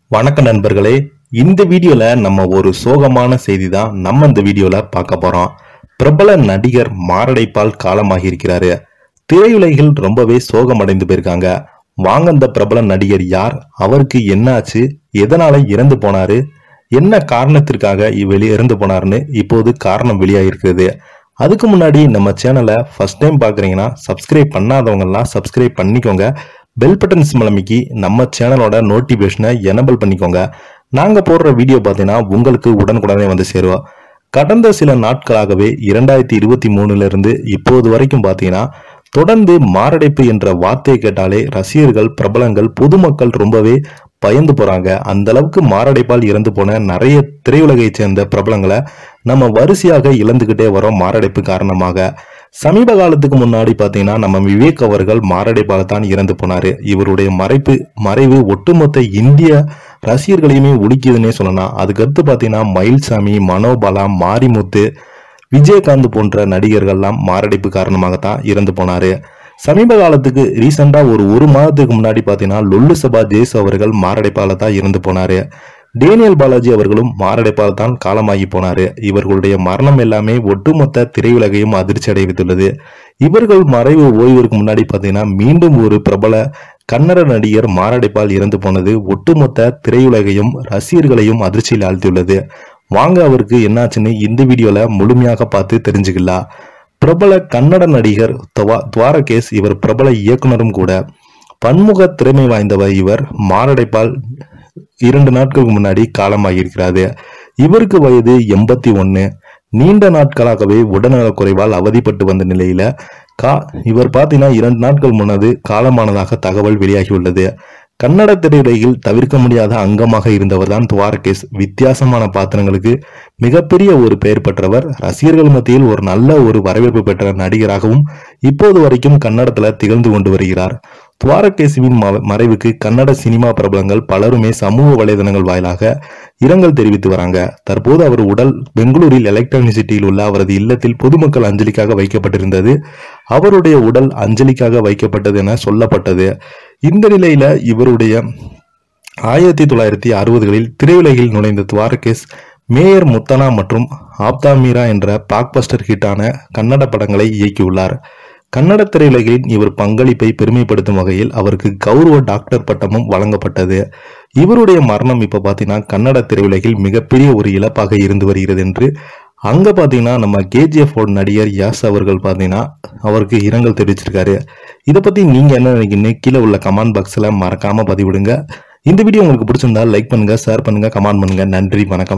வணக்கம் நண்பர்களே இந்த வீடியோல நம்ம ஒரு சோகமான செய்தி தான் நம்ம இந்த வீடியோல பார்க்க போறோம் பிரபல நடிகர் மாரடைப்பால் காலமாகி இருக்கிறாரு திரையுலகில் ரொம்பவே சோகமடைந்து போயிருக்காங்க வாங்க இந்த பிரபல நடிகர் யார் அவருக்கு என்ன ஆச்சு எதனால இறந்து போனாரு என்ன காரணத்திற்காக வெளி இறந்து போனாருன்னு இப்போது காரணம் வெளியாகிருக்கிறது அதுக்கு முன்னாடி நம்ம சேனலை ஃபர்ஸ்ட் டைம் பார்க்குறீங்கன்னா சப்ஸ்கிரைப் பண்ணாதவங்கெல்லாம் சப்ஸ்கிரைப் பண்ணிக்கோங்க பெல் பட்டன் சிம்மலமிக்கி நம்ம சேனலோட நோட்டிஃபிகேஷனை எனபிள் பண்ணிக்கோங்க நாங்கள் போடுற வீடியோ பார்த்தீங்கன்னா உங்களுக்கு உடனுக்குடனே வந்து சேருவோம் கடந்த சில நாட்களாகவே இரண்டாயிரத்தி இருபத்தி மூணுல இருந்து இப்போது வரைக்கும் பார்த்தீங்கன்னா தொடர்ந்து மாரடைப்பு என்ற வார்த்தையை கேட்டாலே ரசிகர்கள் பிரபலங்கள் பொதுமக்கள் ரொம்பவே பயந்து போறாங்க அந்த அளவுக்கு மாரடைப்பால் இறந்து போன நிறைய திரையுலகை சேர்ந்த பிரபலங்களை நம்ம வரிசையாக இழந்துகிட்டே வரோம் மாரடைப்பு காரணமாக சமீப காலத்துக்கு முன்னாடி பார்த்தீங்கன்னா நம்ம விவேக் அவர்கள் மாரடைப்பால தான் இறந்து போனாரு இவருடைய மறைப்பு மறைவு ஒட்டுமொத்த இந்திய ரசிகர்களையுமே உலுக்கியதுன்னே சொல்லலாம் அதுக்கடுத்து பார்த்தீங்கன்னா மயில்சாமி மனோபாலா மாரிமுத்து விஜயகாந்த் போன்ற நடிகர்கள்லாம் மாரடைப்பு காரணமாகத்தான் இறந்து போனாரு சமீப காலத்துக்கு ரீசெண்டா ஒரு ஒரு மாதத்துக்கு முன்னாடி பார்த்தீங்கன்னா லொல்லு சபா ஜெய்ஸ் அவர்கள் மாரடைப்பால தான் இறந்து போனாரு டேனியல் பாலாஜி அவர்களும் மாரடைப்பால் தான் காலமாகி போனாரு இவர்களுடைய மரணம் எல்லாமே ஒட்டுமொத்த திரையுலகையும் அதிர்ச்சி அடைவித்துள்ளது இவர்கள் மறைவு ஓய்விற்கு முன்னாடி பார்த்தீங்கன்னா மீண்டும் ஒரு பிரபல கன்னட நடிகர் மாரடைப்பால் இறந்து போனது ஒட்டுமொத்த திரையுலகையும் ரசிகர்களையும் அதிர்ச்சியில் ஆழ்த்தியுள்ளது வாங்க அவருக்கு என்னாச்சுன்னு இந்த வீடியோல முழுமையாக பார்த்து தெரிஞ்சுக்கலாம் பிரபல கன்னட நடிகர் துவா- துவாரகேஸ் இவர் பிரபல இயக்குனரும் கூட பன்முக திறமை வாய்ந்தவர் இவர் மாரடைப்பால் இரண்டு நாட்களுக்கு முன்னாடி காலமாகியிருக்கிறாரு இவருக்கு வயது எண்பத்தி ஒன்னு நீண்ட நாட்களாகவே உடல்நலக் குறைவால் அவதிப்பட்டு வந்த நிலையில கா இவர் பார்த்தீங்கன்னா இரண்டு நாட்கள் முன்னது காலமானதாக தகவல் வெளியாகியுள்ளது கன்னட திரையுலகில் தவிர்க்க முடியாத அங்கமாக இருந்தவர் தான் துவாரகேஸ் வித்தியாசமான பாத்திரங்களுக்கு மிகப்பெரிய ஒரு பெயர் பெற்றவர் ரசிகர்கள் மத்தியில் ஒரு நல்ல ஒரு வரவேற்பு பெற்ற நடிகராகவும் இப்போது வரைக்கும் கன்னடத்துல திகழ்ந்து கொண்டு வருகிறார் துவாரகேசுவின் ம- மறைவுக்கு கன்னட சினிமா பிரபலங்கள் பலருமே சமூக வலைதளங்கள் வாயிலாக இரங்கல் தெரிவித்து வராங்க தற்போது அவர் உடல் பெங்களூரில் எலக்ட்ரானிக் சிட்டியில் உள்ள அவரது இல்லத்தில் பொதுமக்கள் அஞ்சலிக்காக வைக்கப்பட்டிருந்தது அவருடைய உடல் அஞ்சலிக்காக வைக்கப்பட்டது என சொல்லப்பட்டது இந்த நிலையில இவருடைய ஆயிரத்தி தொள்ளாயிரத்தி அறுபதுகளில் திரையுலகில் நுழைந்த துவாரகேஸ் மேயர் முத்தனா மற்றும் ஆப்தா மீரா என்ற பிளாக்பஸ்டர் ஹிட்டான கன்னட படங்களை இயக்கியுள்ளார் கன்னட திரையுலகில் இவர் பங்களிப்பை பெருமைப்படுத்தும் வகையில் அவருக்கு கௌரவ டாக்டர் பட்டமும் வழங்கப்பட்டது இவருடைய மரணம் இப்ப பாத்தீங்கன்னா கன்னட திரையுலகில் மிகப்பெரிய ஒரு இழப்பாக இருந்து வருகிறது என்று அங்க பாத்தீங்கன்னா நம்ம கேஜிஎஃப் நடிகர் யாஸ் அவர்கள் பாத்தீங்கன்னா அவருக்கு இரங்கல் தெரிவிச்சிருக்காரு இதை பத்தி நீங்க என்ன நினைக்கிறீங்க கீழே உள்ள கமெண்ட் பாக்ஸ்ல மறக்காம பதிவிடுங்க இந்த வீடியோ உங்களுக்கு பிடிச்சிருந்தா லைக் பண்ணுங்க ஷேர் பண்ணுங்க கமெண்ட் பண்ணுங்க நன்றி வணக்கம்